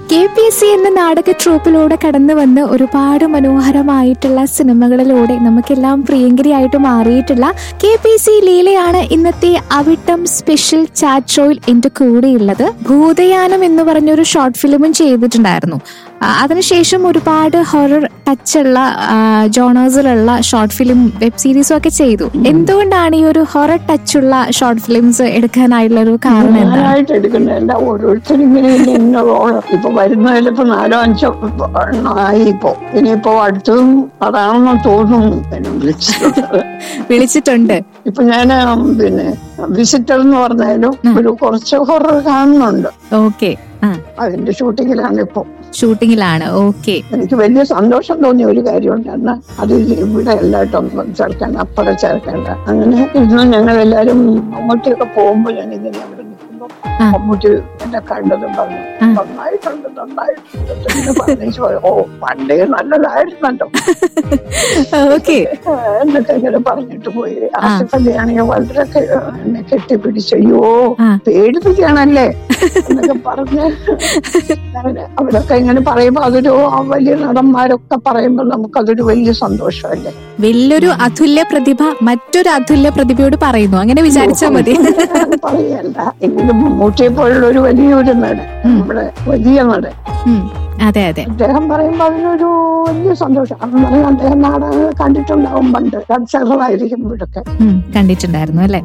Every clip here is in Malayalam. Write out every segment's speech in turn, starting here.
കെ പി എസ് സി എന്ന നാടക ട്രൂപ്പിലൂടെ കടന്നു വന്ന് ഒരുപാട് മനോഹരമായിട്ടുള്ള സിനിമകളിലൂടെ നമുക്കെല്ലാം പ്രിയങ്കരിയായിട്ട് മാറിയിട്ടുള്ള കെ പി സി ലീലയാണ് ഇന്നത്തെ അവിട്ടം സ്പെഷ്യൽ ചാറ്റ് ഷോയിൽ എന്റെ കൂടെയുള്ളത് ഭൂതയാനം എന്ന് പറഞ്ഞൊരു ഷോർട്ട് ഫിലിമും ചെയ്തിട്ടുണ്ടായിരുന്നു ആ, അതിനുശേഷം ഒരുപാട് ഹൊറർ ടച്ചുള്ള ജോണേഴ്സിലുള്ള ഷോർട്ട് ഫിലിം വെബ് സീരീസും ഒക്കെ ചെയ്തു എന്തുകൊണ്ടാണ് ഈ ഒരു ഹൊറർ ടച്ചുള്ള ഷോർട്ട് ഫിലിംസ് എടുക്കാനായുള്ള ഒരു കാരണം എന്താണ് ഞാനായിട്ട് എടുക്കുന്നില്ല ഓരോരുത്തരും ഇങ്ങനെ ഇന്ന ഇന്ന റോള് ഇപ്പൊ വരുന്നതിൽ ഇപ്പൊ നാലോ അഞ്ചോ എണ്ണം ആയി ഇപ്പൊ ഇനിയിപ്പോ അടുത്തതും അതാണെന്ന് തോന്നുന്നു എന്നെ വിളിച്ചിട്ടുള്ളത് വിളിച്ചിട്ടുണ്ട് ഇപ്പൊ ഞാൻ പിന്നെ വിസിറ്റർ എന്ന് പറഞ്ഞാലും ഒരു കുറച്ച് ഹൊറർ കാണുന്നുണ്ട് ഓക്കെ ആ അതിന്റെ ഷൂട്ടിങ്ങിലാണ് ഇപ്പൊ ഷൂട്ടിങ്ങിലാണ് ഓക്കെ എനിക്ക് വലിയ സന്തോഷം തോന്നിയ ഒരു കാര്യമുണ്ട് എന്നാ അത് ഇവിടെ എല്ലായിട്ടും ചേർക്കേണ്ട അപ്പുറം ചേർക്കേണ്ട അങ്ങനെ ഇന്ന് ഞങ്ങൾ എല്ലാരും മമ്മൂട്ടിയൊക്കെ പോകുമ്പോ ഞാൻ ഇങ്ങനെ അവിടെ നിൽക്കുമ്പോ ആ. മമ്മൂട്ടി എന്നെ കണ്ടതും പറഞ്ഞു ആ. നന്നായിട്ടുണ്ട് നന്നായിട്ടുണ്ട് എന്ന് പറഞ്ഞു പോയി. ഓ പണ്ടേ നല്ലതായിരുന്നല്ലോ ഓക്കെ എന്നൊക്കെ ഇങ്ങനെ പറഞ്ഞിട്ട് പോയി ആസിഫ് അലിയാണെങ്കിൽ വളരെ ക- എന്നെ കെട്ടിപ്പിടിച്ച് അയ്യോ ആ. പേടിപ്പിക്കുകയാണല്ലേ എന്നൊക്കെ പറഞ്ഞ് അങ്ങനെ അവരൊക്കെ ഇങ്ങനെ പറയുമ്പോ അതൊരു ആ വലിയ നടന്മാരൊക്കെ പറയുമ്പോ നമുക്കതൊരു വലിയ സന്തോഷമല്ലേ വലിയൊരു അതുല്യ പ്രതിഭ മറ്റൊരു അതുല്യ പ്രതിഭയോട് പറയുന്നു അങ്ങനെ വിചാരിച്ചാൽ മതി ഞാൻ പറയല്ല എങ്കിലും മമ്മൂട്ടിയെ പോലുള്ള ഒരു വലിയൊരു നടൻ നമ്മുടെ വലിയ നടൻ ഉം, അതെ അതെ അദ്ദേഹം പറയുമ്പോ അതിനൊരു വലിയ സന്തോഷം അന്ന് പറഞ്ഞാൽ അദ്ദേഹം നാടകങ്ങൾ കണ്ടിട്ടുണ്ടാവും പണ്ട് ചെറുതായിരിക്കുമ്പോഴൊക്കെ ഉം, കണ്ടിട്ടുണ്ടായിരുന്നു അല്ലെ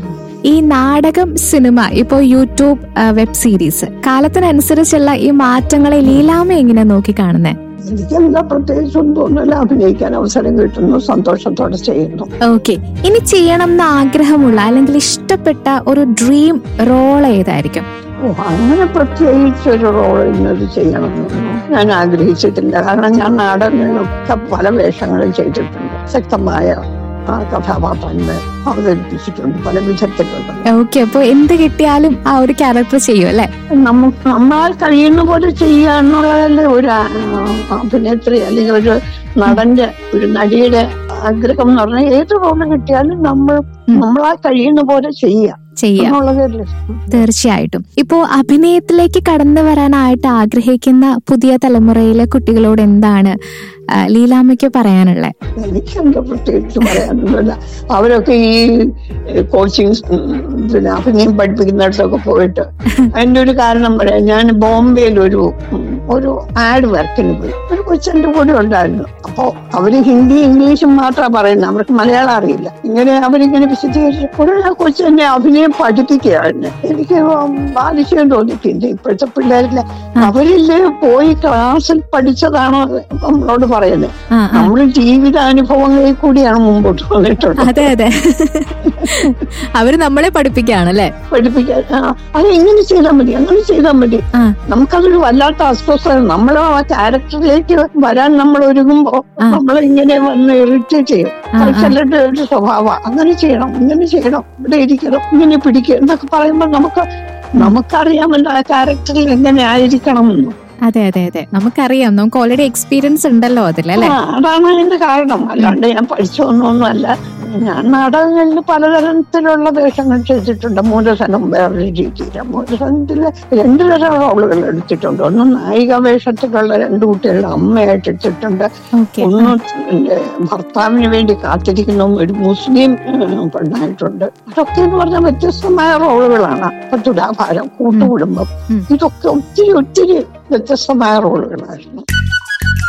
ഈ നാടകം സിനിമ ഇപ്പോ യൂട്യൂബ് ആ, വെബ് സീരീസ് കാലത്തിനനുസരിച്ചുള്ള ഈ മാറ്റങ്ങളെ ലീലാമ എങ്ങനെ നോക്കി കാണുന്നേ എനിക്ക് എന്താ പ്രത്യേകിച്ചൊന്നും തോന്നില്ല അഭിനയിക്കാൻ അവസരം കിട്ടുന്നു സന്തോഷത്തോടെ ചെയ്യുന്നു ഓക്കെ ഇനി ചെയ്യണം എന്ന് ആഗ്രഹമുള്ള അല്ലെങ്കിൽ ഇഷ്ടപ്പെട്ട ഒരു ഡ്രീം റോൾ ഏതായിരിക്കും ഓ അങ്ങനെ പ്രത്യേകിച്ച് ഒരു റോൾ ഇന്നത് ചെയ്യണമെന്നൊന്നും ഞാൻ ആഗ്രഹിച്ചിട്ടില്ല കാരണം ഞാൻ നാടകങ്ങളിലൊക്കെ പല വേഷങ്ങളും ചെയ്തിട്ടുണ്ട് ശക്തമായ ആ കഥാപാത്രങ്ങളെ അവതരിപ്പിച്ചിട്ടുണ്ട് പല വിധത്തിലുള്ള ഓക്കെ അപ്പൊ എന്ത് കിട്ടിയാലും ആ ഒരു ക്യാരക്ടർ ചെയ്യും അല്ലെ നമുക്ക് നമ്മളാൽ കഴിയുന്ന പോലെ ചെയ്യുക എന്നുള്ളതല്ലേ ഒരു ആ, അഭിനേത്രി അല്ലെങ്കിൽ ഒരു നടന്റെ ഒരു നടിയുടെ ആഗ്രഹം എന്ന് പറഞ്ഞാൽ ഏത് റോള് കിട്ടിയാലും നമ്മൾ നമ്മളാൽ കഴിയുന്ന പോലെ ചെയ്യുക ചെയ്യാം എന്നുള്ളതല്ലേ തീർച്ചയായിട്ടും ഇപ്പോ അഭിനയത്തിലേക്ക് കടന്നു വരാനായിട്ട് ആഗ്രഹിക്കുന്ന പുതിയ തലമുറയിലെ കുട്ടികളോട് എന്താണ് ആ, ലീലാമ്മയ്ക്ക് പറയാനുള്ളത് എനിക്കെന്താ പ്രത്യേകിച്ച് പറയാനൊന്നുമില്ല അവരൊക്കെ ഈ കോച്ചിങ് പിന്നെ അഭിനയം പഠിപ്പിക്കുന്നിടത്തൊക്കെ പോയിട്ട് അതിന്റെ ഒരു കാരണം പറയാം ഞാൻ ബോംബെയിൽ ഒരു ഉം, ഒരു ആഡ് വർക്കിന് പോയി ഒരു കൊച്ചെന്റെ കൂടെ ഉണ്ടായിരുന്നു അപ്പോ അവര് ഹിന്ദി ഇംഗ്ലീഷും മാത്രമാണ് പറയുന്നത് അവർക്ക് മലയാളം അറിയില്ല ഇങ്ങനെ അവരിങ്ങനെ വിശദീകരിച്ചു ഉടനെ ആ കൊച്ചെന്നെ അഭിനയം പഠിപ്പിക്കുകയാണ് എനിക്ക് ബാധിക്കാൻ തോന്നിയിട്ടുണ്ട് ഇപ്പോഴത്തെ പിള്ളേരിലെ അവരില് പോയി ക്ലാസ്സിൽ പഠിച്ചതാണോ നമ്മളോട് പറയുന്നത് ആ ആ നമ്മൾ ജീവിതാനുഭവങ്ങളിൽ കൂടിയാണ് മുമ്പോട്ട് വന്നിട്ടുള്ളത് അതെ അതെ അവര് നമ്മളെ പഠിപ്പിക്കുകയാണ് അല്ലെ പഠിപ്പിക്കാൻ ആ, അത് ഇങ്ങനെ ചെയ്താൽ മതി അങ്ങനെ ചെയ്താൽ മതി ആ നമുക്കതൊരു വല്ലാത്ത അസ്വസ്ഥത നമ്മൾ ആ ക്യാരക്ടറിലേക്ക് വരാൻ നമ്മൾ ഒരുങ്ങുമ്പോ ആ. നമ്മൾ ഇങ്ങനെ വന്ന് ഇറിറ്റേറ്റ് ചെയ്യും ആ, അത് ചിലരുടെ ഒരു സ്വഭാവം അങ്ങനെ ചെയ്യണം ഇങ്ങനെ ചെയ്യണം ഇവിടെ ഇരിക്കണം ഇങ്ങനെ പിടിക്കുക എന്നൊക്കെ പറയുമ്പോൾ നമുക്ക് നമുക്കറിയാമല്ലോ ആ ക്യാരക്ടറിൽ എങ്ങനെ ആയിരിക്കണം എന്ന് അതെ അതെ അതെ നമുക്കറിയാം നമുക്ക് ഓൾറെഡി എക്സ്പീരിയൻസ് ഉണ്ടല്ലോ അതിൽ അല്ലെ ആ, അതാണ് അതിന്റെ കാരണം അല്ലാണ്ട് ഞാൻ പഠിച്ചൊന്നൊന്നുമല്ല ഞാൻ നാടകങ്ങളിൽ പലതരത്തിലുള്ള വേഷങ്ങൾ ചെയ്തിട്ടുണ്ട് മൂലധനം വേറൊരു രീതിയില്ല മൂലധനത്തില് രണ്ടു തരം റോളുകൾ എടുത്തിട്ടുണ്ട് ഒന്ന് നായിക വേഷത്തിലുള്ള രണ്ടു കുട്ടികളുടെ അമ്മയായിട്ട് എടുത്തിട്ടുണ്ട് ഓക്കെ ഒന്ന് എന്റെ ഭർത്താവിന് വേണ്ടി കാത്തിരിക്കുന്ന ഒരു മുസ്ലിം ഏഹ്, പെണ്ണായിട്ടുണ്ട് അതൊക്കെ എന്ന് പറഞ്ഞാൽ വ്യത്യസ്തമായ റോളുകളാണ് അപ്പൊ തുലാഭാരം കൂട്ടുകുടുംബം ഉം. ഇതൊക്കെ ഒത്തിരി ഒത്തിരി വ്യത്യസ്തമായ റോളുകളായിരുന്നു